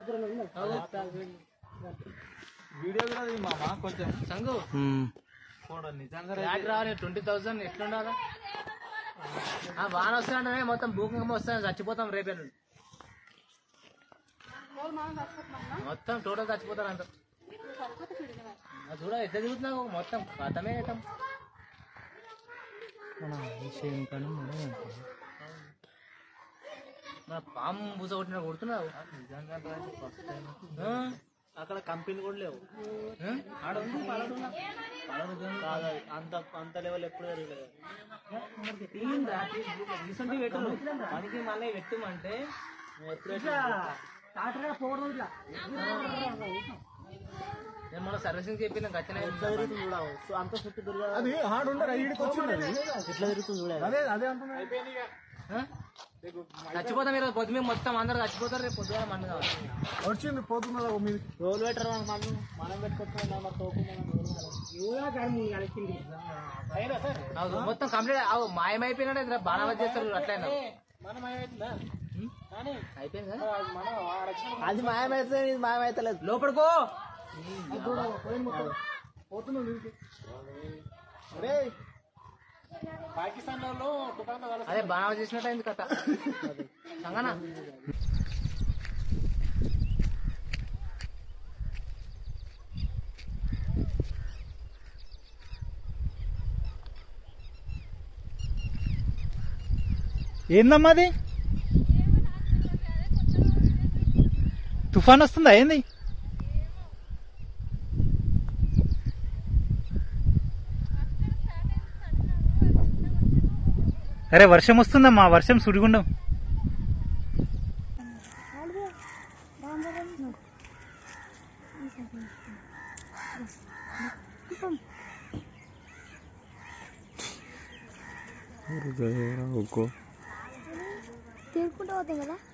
Video కూడా అది మామ కొంచెం సంగు కూడా నిజంగా బ్యాగ్ రావాలి ట్వంటీ థౌసండ్ ఎట్లుండాలా ఆ వాన వస్తానంటే మొత్తం భూకంపం వస్తాను చచ్చిపోతాం రేపే నుండి మొత్తం టోటల్ చచ్చిపోతారు అంత ఆ చూడ ఎట్లా తిరుగుతున్నావు మొత్తం కథమే అవుతాం మన పాము బూస కొట్టిన కొడుతున్నావు నిజంగా ఫస్ట్ టైం ఆ? అక్కడ కంపెనీ కూడా లేవు ఆ? ఆడ ఉంది, పలాడు ఉన్నా. కాదు అది అంత అంత లెవెల్ ఎప్పుడు జరగలేదు తీయిందా? రీసెంట్గా పెట్టు మనకి మళ్ళీ పెట్టమంటే నేను మన సర్వీసింగ్ చెప్పిన గచ్చిన అంత చుట్టూ తిరగదు అది హార్డ్ ఉండదు ఈడికి వచ్చింది ఎట్లా తిరుగుతుంది చూడాలి అదే అదే అంటున్నా చచ్చిపోతాం మీరు పొద్దు మేము మొత్తం అందరు చచ్చిపోతారు రేపు పొద్దుగా మన కావాలి వచ్చింది పోతున్నదా మీద రోల్ పెట్టరు మనం మనం పెట్టుకుంటున్నాం మరి తోపు అయినా సార్ అవును, మొత్తం కంప్లీట్ అవు మాయమైపోయినాడు బాగా చేస్తారు అట్లయినా మనం ఏమైతుందా కానీ అయిపోయింది కదా మనం అది మాయమైతే ఇది మాయమైతలేదు లోపడుకో పోతున్నాం పాకిస్తాన్ వాళ్ళు తుకాంతో కలిసి అదే బాగా చేసినట్టు అయింది కథ సంగనా ఏందమ్మా అది తుఫాన్ వస్తుందా ఏంది అరే వర్షం వస్తుందమ్మా వర్షం సుడిగుండం తిరుక్కుంటూ పోతాం కదా